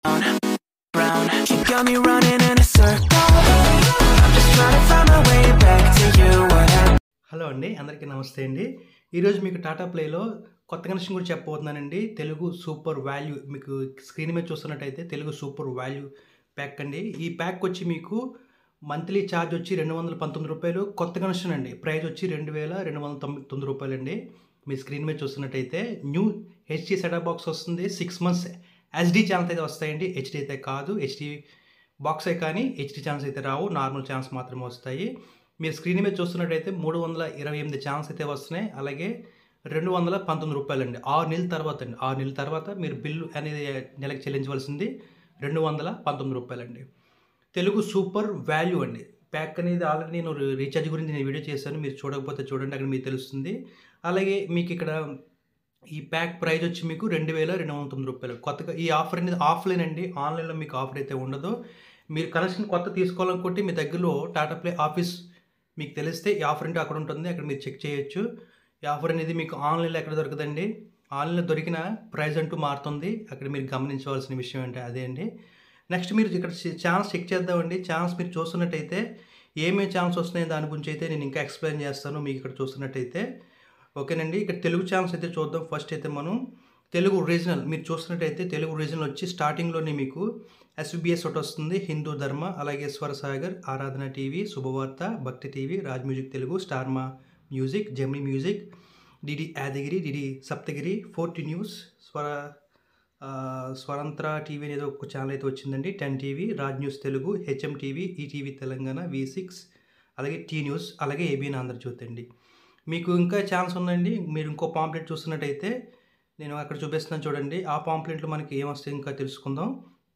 Brown, you got me running in a circle. I'm just trying to find my way back to you. What happened? Hello అండి అందరికీ నమస్తే అండి ఈరోజు మీకు టాటా ప్లేలో కొత్త కనెక్షన్ గురించి చెప్పబోతున్నానండి తెలుగు సూపర్ వాల్యూ మీకు స్క్రీన్ మీద చూస్తున్నట్టయితే తెలుగు సూపర్ వాల్యూ ప్యాక్ అండి ఈ ప్యాక్ వచ్చి మీకు మంత్లీ ఛార్జ్ వచ్చి రెండు వందల పంతొమ్మిది రూపాయలు కొత్త కనెక్షన్ అండి ప్రైస్ వచ్చి రెండు వేల రెండు వందల తొమ్మిది తొమ్మిది రూపాయలు అండి మీ స్క్రీన్ మీద చూస్తున్నట్టయితే న్యూ హెచ్డి సెటప్ బాక్స్ వస్తుంది సిక్స్ మంత్స్ హెచ్డి ఛానల్స్ అయితే వస్తాయండి హెచ్డి అయితే కాదు హెచ్డి బాక్సే కానీ హెచ్డి ఛానల్స్ అయితే రావు నార్మల్ ఛానల్స్ మాత్రమే వస్తాయి మీరు స్క్రీన్ మీద చూస్తున్నట్టయితే మూడు వందల ఇరవై ఎనిమిది ఛానల్స్ అయితే వస్తున్నాయి అలాగే రెండు వందల పంతొమ్మిది రూపాయలు అండి ఆరు నెలల తర్వాత అండి ఆరు నెలల తర్వాత మీరు బిల్లు అనేది నెలకు చెల్లించవలసింది రెండు వందల పంతొమ్మిది రూపాయలండి తెలుగు సూపర్ వాల్యూ అండి ప్యాక్ అనేది ఆల్రెడీ నేను రీఛార్జ్ గురించి నేను వీడియో చేశాను మీరు చూడకపోతే చూడండి అక్కడ మీకు తెలుస్తుంది అలాగే మీకు ఇక్కడ ఈ ప్యాక్ ప్రైస్ వచ్చి మీకు రెండు వేల రెండు వందల తొమ్మిది రూపాయలు కొత్తగా ఈ ఆఫర్ అనేది ఆఫ్లైన్ అండి ఆన్లైన్లో మీకు ఆఫర్ అయితే ఉండదు మీరు కనెక్షన్ కొత్త తీసుకోవాలనుకుంటే మీ దగ్గరలో టాటా ప్లే ఆఫీస్ మీకు తెలిస్తే ఈ ఆఫర్ అంటే అక్కడ ఉంటుంది అక్కడ మీరు చెక్ చేయొచ్చు ఈ ఆఫర్ అనేది మీకు ఆన్లైన్లో ఎక్కడ దొరకదండి ఆన్లైన్లో దొరికిన ప్రైస్ అంటూ మారుతుంది అక్కడ మీరు గమనించవలసిన విషయం అంటే అదే అండి నెక్స్ట్ మీరు ఇక్కడ ఛానల్స్ చెక్ చేద్దామండి ఛానల్స్ మీరు చూస్తున్నట్టయితే ఏమేమి ఛానల్స్ వస్తున్నాయో దాని గురించి అయితే నేను ఇంకా ఎక్స్ప్లెయిన్ చేస్తాను మీకు ఇక్కడ చూస్తున్నట్టయితే ఓకేనండి ఇక్కడ తెలుగు ఛానల్స్ అయితే చూద్దాం ఫస్ట్ అయితే మనం తెలుగు రీజనల్ మీరు చూస్తున్నట్టయితే తెలుగు రీజనల్ వచ్చి స్టార్టింగ్లోనే మీకు ఎస్బిఎస్ ఒకటి వస్తుంది హిందూ ధర్మ అలాగే స్వరసాగర్ ఆరాధన టీవీ శుభవార్త భక్తి TV Raj music Telugu Star Maa music Gemini music DD Yadagiri DD Saptagiri forty news స్వర ఆ, స్వరంత్ర టీవీ అనేది ఒక ఛానల్ అయితే వచ్చిందండి ten TV Raj news Telugu HM TV ETV Telangana V six అలాగే టీ న్యూస్ అలాగే ఏబిఎన్ ఆంధ్రజ్యోతి అండి మీకు ఇంకా ఛాన్స్ ఉందండి మీరు ఇంకో పాంప్లెట్ చూస్తున్నట్టయితే నేను అక్కడ చూపిస్తున్నాను చూడండి ఆ పాంప్లెట్లో మనకి ఏమొస్తాయి ఇంకా తెలుసుకుందాం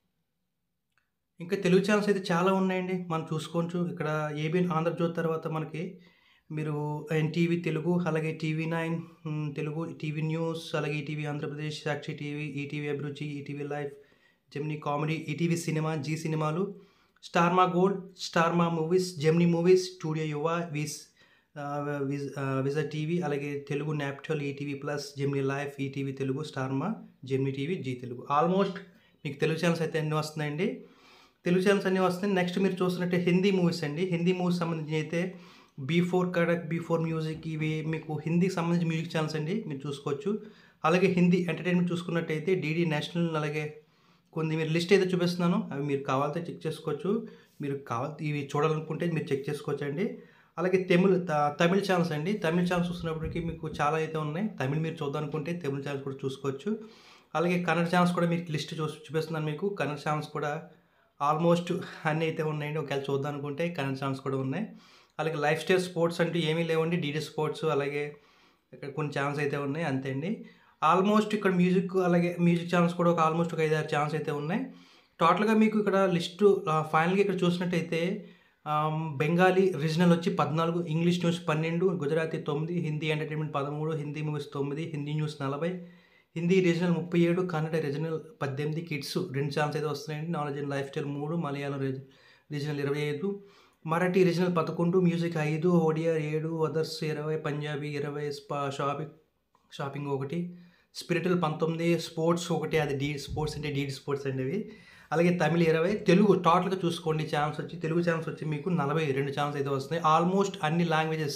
ఇంకా తెలుగు ఛానల్స్ అయితే చాలా ఉన్నాయండి మనం చూసుకోవచ్చు ఇక్కడ ఏబిఎన్ ఆంధ్రజ్యోతి తర్వాత మనకి మీరు ఎన్టీవీ తెలుగు అలాగే టీవీ నైన్ మ్, తెలుగు టీవీ న్యూస్ అలాగే ఈటీవీ ఆంధ్రప్రదేశ్ సాక్షి టీవీ ఈటీవీ అభిరుచి ETV life Gemini comedy ETV cinema G సినిమాలు Star Maa gold Star Maa movies Gemini movies studio యువ విస్ ఆ, విజ్ ఆ, విజయ్ టీవీ అలాగే Telugu నాప్టల్ ETV plus Gemini life ETV Telugu Star Maa Gemini TV G Telugu almost మీకు తెలుగు ఛానల్స్ అయితే అన్నీ వస్తున్నాయండి తెలుగు ఛానల్స్ అన్నీ వస్తున్నాయి నెక్స్ట్ మీరు చూస్తున్నట్టే హిందీ మూవీస్ అండి హిందీ మూవీస్ సంబంధించి అయితే B four Kadak B four music ఇవి మీకు హిందీకి సంబంధించి మ్యూజిక్ ఛానల్స్ అండి మీరు చూసుకోవచ్చు అలాగే హిందీ ఎంటర్టైన్మెంట్ చూసుకున్నట్టయితే డీడీ నేషనల్ అలాగే కొన్ని మీరు లిస్ట్ అయితే చూపిస్తున్నాను అవి మీరు కావాలంటే చెక్ చేసుకోవచ్చు మీరు కావాలి ఇవి చూడాలనుకుంటే మీరు చెక్ చేసుకోవచ్చు అండి అలాగే తమిళ్ త- తమిళ్ ఛానల్స్ అండి తమిళ్ ఛానల్స్ చూస్తున్నప్పటికీ మీకు చాలా అయితే ఉన్నాయి తమిళ్ మీరు చూద్దామనుకుంటే తమిళ్ ఛానల్స్ కూడా చూసుకోవచ్చు అలాగే కన్నడ ఛానల్స్ కూడా మీకు లిస్ట్ చూ చూపిస్తున్నాను మీకు కన్నడ ఛానల్స్ కూడా ఆల్మోస్ట్ అన్నీ అయితే ఉన్నాయండి ఒకవేళ చూద్దాం అనుకుంటే కన్నడ ఛానల్స్ కూడా ఉన్నాయి అలాగే లైఫ్ స్టైల్ స్పోర్ట్స్ అంటూ ఏమీ లేవండి డీడీ స్పోర్ట్స్ అలాగే ఇక్కడ కొన్ని ఛానల్స్ అయితే ఉన్నాయి అంతే అండి ఆల్మోస్ట్ ఇక్కడ మ్యూజిక్ అలాగే మ్యూజిక్ ఛానల్స్ కూడా ఒక ఆల్మోస్ట్ ఒక ఐదారు ఛానల్స్ అయితే ఉన్నాయి టోటల్గా మీకు ఇక్కడ లిస్టు ఫైనల్గా ఇక్కడ చూసినట్టయితే ఆమ్, బెంగాలీ రీజనల్ వచ్చి పద్నాలుగు ఇంగ్లీష్ న్యూస్ పన్నెండు గుజరాతీ తొమ్మిది హిందీ ఎంటర్టైన్మెంట్ పదమూడు హిందీ మూవీస్ తొమ్మిది హిందీ న్యూస్ నలభై హిందీ రీజనల్ ముప్పై ఏడు కన్నడ రీజనల్ పద్దెనిమిది కిడ్స్ రెండు ఛానల్స్ అయితే వస్తున్నాయండి నాలెడ్జ్ అండ్ లైఫ్ స్టైల్ మూడు మలయాళం రీజ- రీజనల్ ఇరవై ఐదు మరాఠీ రీజనల్ పదకొండు మ్యూజిక్ ఐదు ఒడియా ఏడు అదర్స్ ఇరవై పంజాబీ ఇరవై స్పా షాపింగ్ షాపింగ్ ఒకటి స్పిరిటువల్ పంతొమ్మిది స్పోర్ట్స్ ఒకటి అది డీ స్పోర్ట్స్ అంటే డీడీ స్పోర్ట్స్ అండి అవి అలాగే తమిళ ఇరవై తెలుగు టోటల్గా చూసుకోండి ఛానల్స్ వచ్చి తెలుగు ఛానల్స్ వచ్చి మీకు నలభై రెండు ఛానల్స్ అయితే వస్తున్నాయి ఆల్మోస్ట్ అన్ని లాంగ్వేజెస్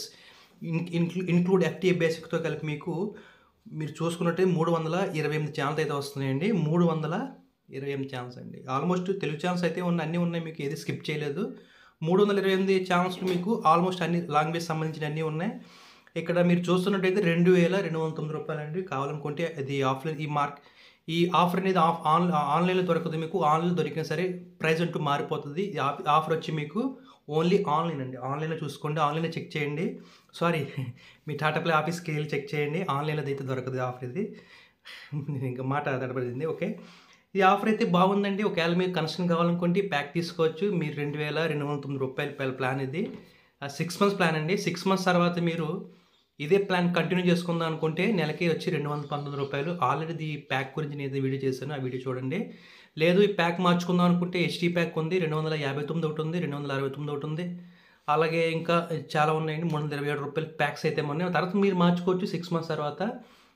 ఇన్క్లూడ్ ఎఫ్టీఏ బేసిక్తో కలిపి మీకు మీరు చూసుకున్నట్టే మూడు వందల ఇరవై ఎనిమిది ఛానల్స్ అయితే వస్తున్నాయండి మూడు వందల ఇరవై ఎనిమిది ఛానల్స్ అండి ఆల్మోస్ట్ తెలుగు ఛానల్స్ అయితే ఉన్న అన్నీ ఉన్నాయి మీకు ఏది స్కిప్ చేయలేదు మూడు వందల ఇరవై ఎనిమిది ఛానల్స్ మీకు ఆల్మోస్ట్ అన్ని లాంగ్వేజ్ సంబంధించిన అన్నీ ఉన్నాయి ఇక్కడ మీరు చూస్తున్నట్టయితే రెండు వేల రెండు వందల తొమ్మిది రూపాయలు అండి కావాలనుకుంటే అది ఆఫ్లైన్ ఈ మార్క్ ఈ ఆఫర్ అనేది ఆఫ్ ఆన్ ఆన్లైన్లో దొరకదు మీకు ఆన్లైన్లో దొరికినా సరే ప్రైస్ అంటూ మారిపోతుంది ఈ ఆఫ్- ఆఫర్ వచ్చి మీకు ఓన్లీ ఆన్లైన్ అండి ఆన్లైన్లో చూసుకోండి ఆన్లైన్లో చెక్ చేయండి సారీ మీ టాటా ప్లే ఆఫీస్కి వెళ్ళి చెక్ చేయండి ఆన్లైన్లో అయితే దొరకదు ఈ ఆఫర్ ఇది నేను ఇంకా మాట తడబడింది ఓకే ఈ ఆఫర్ అయితే బాగుందండి ఒకవేళ మీకు కనెక్షన్ కావాలనుకుంటే ప్యాక్ తీసుకోవచ్చు మీరు రెండు వేల రెండు వందల తొమ్మిది రూపాయల ప్లాన్ ఇది సిక్స్ మంత్స్ ప్లాన్ అండి సిక్స్ మంత్స్ తర్వాత మీరు ఇదే ప్లాన్ కంటిన్యూ చేసుకుందాం అనుకుంటే నెలకి వచ్చి రెండు వందల పంతొమ్మిది రూపాయలు ఆల్రెడీ ఈ ప్యాక్ గురించి నేను ఏదో వీడియో చేశాను ఆ వీడియో చూడండి లేదు ఈ ప్యాక్ మార్చుకుందాం అనుకుంటే హెచ్డీ ప్యాక్ ఉంది రెండు వందల యాభై తొమ్మిది ఒకటి ఉంది రెండు వందల అరవై తొమ్మిది ఒకటి ఉంది అలాగే ఇంకా చాలా ఉన్నాయండి మూడు వందల ఇరవై ఏడు రూపాయలు ప్యాక్స్ అయితే ఉన్నాయి తర్వాత మీరు మార్చుకోవచ్చు సిక్స్ మంత్స్ తర్వాత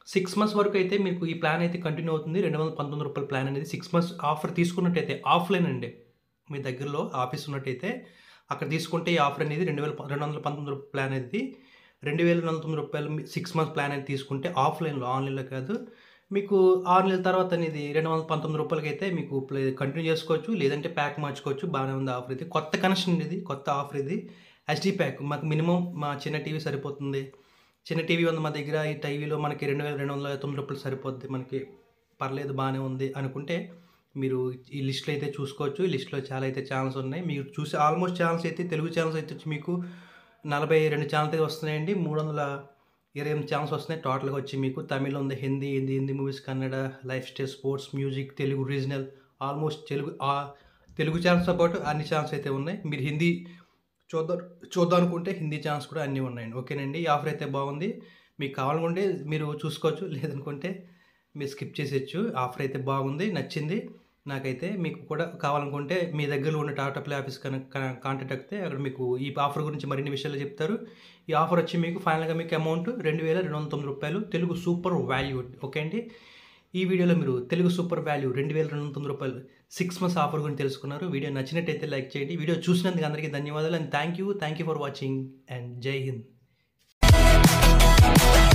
సిక్స్ మంత్స్ వరకు అయితే మీకు ఈ ప్లాన్ అయితే కంటిన్యూ అవుతుంది రెండు వందల పంతొమ్మిది రూపాయల ప్లాన్ అనేది సిక్స్ మంత్స్ ఆఫర్ తీసుకున్నట్టయితే ఆఫ్లైన్ అండి మీ దగ్గరలో ఆఫీస్ ఉన్నట్టయితే అక్కడ తీసుకుంటే ఈ ఆఫర్ అనేది రెండు వేల రెండు వందల పంతొమ్మిది రూపాయల ప్లాన్ అనేది రెండు వేల రెండు వందల తొమ్మిది రూపాయలు సిక్స్ మంత్స్ ప్లాన్ అనేది తీసుకుంటే ఆఫ్లైన్లో ఆన్లైన్లో కాదు మీకు ఆరు నెలల తర్వాత అనేది రెండు వందల పంతొమ్మిది రూపాయలకి అయితే మీకు ప్లే కంటిన్యూ చేసుకోవచ్చు లేదంటే ప్యాక్ మార్చుకోవచ్చు బాగానే ఉంది ఆఫర్ ఇది కొత్త కనెక్షన్ ఇది కొత్త ఆఫర్ ఇది హెచ్డి ప్యాక్ మాకు మినిమం మా చిన్న టీవీ సరిపోతుంది చిన్న టీవీ ఉంది మా దగ్గర ఈ టీవీలో మనకి రెండు వేల రెండు వందల తొమ్మిది రూపాయలు సరిపోద్ది మనకి పర్లేదు బాగానే ఉంది అనుకుంటే మీరు ఈ లిస్ట్లో అయితే చూసుకోవచ్చు ఈ లిస్ట్లో చాలా అయితే ఛానల్స్ ఉన్నాయి మీరు చూసే ఆల్మోస్ట్ ఛానల్స్ అయితే తెలుగు ఛానల్స్ అయితే వచ్చి మీకు నలభై రెండు ఛానల్స్ అయితే వస్తున్నాయండి మూడు వందల ఇరవై ఎనిమిది ఛానల్స్ వస్తున్నాయి టోటల్గా వచ్చి మీకు తమిళ్ ఉంది Hindi Hindi Hindi movies Kannada lifestyle sports music Telugu regional almost Telugu ఆ తెలుగు ఛానల్స్తో పాటు అన్ని ఛానల్స్ అయితే ఉన్నాయి మీరు హిందీ చూద్దాం చూద్దాం అనుకుంటే హిందీ ఛానల్స్ కూడా అన్నీ ఉన్నాయండి ఓకేనండి ఈ ఆఫర్ అయితే బాగుంది మీకు కావాలనుకుంటే మీరు చూసుకోవచ్చు లేదనుకుంటే మీరు స్కిప్ చేసేయచ్చు ఆఫర్ అయితే బాగుంది నచ్చింది నాకైతే మీకు కూడా కావాలనుకుంటే మీ దగ్గరలో ఉన్న టాటా ప్లే ఆఫీస్ కనుక కాంటాక్ట్ అయితే అక్కడ మీకు ఈ ఆఫర్ గురించి మరిన్ని విషయాలు చెప్తారు ఈ ఆఫర్ వచ్చి మీకు ఫైనల్గా మీకు అమౌంట్ రెండు వేల రెండు వందల తొమ్మిది రూపాయలు తెలుగు సూపర్ వాల్యూ ఓకే అండి ఈ వీడియోలో మీరు తెలుగు సూపర్ వాల్యూ రెండు వేల రెండు వందల తొమ్మిది రూపాయలు సిక్స్ మంత్స్ ఆఫర్ గురించి తెలుసుకున్నారు వీడియో నచ్చినట్టయితే లైక్ చేయండి వీడియో చూసినందుకు అందరికీ ధన్యవాదాలు and thank you thank you for watching and Jai Hind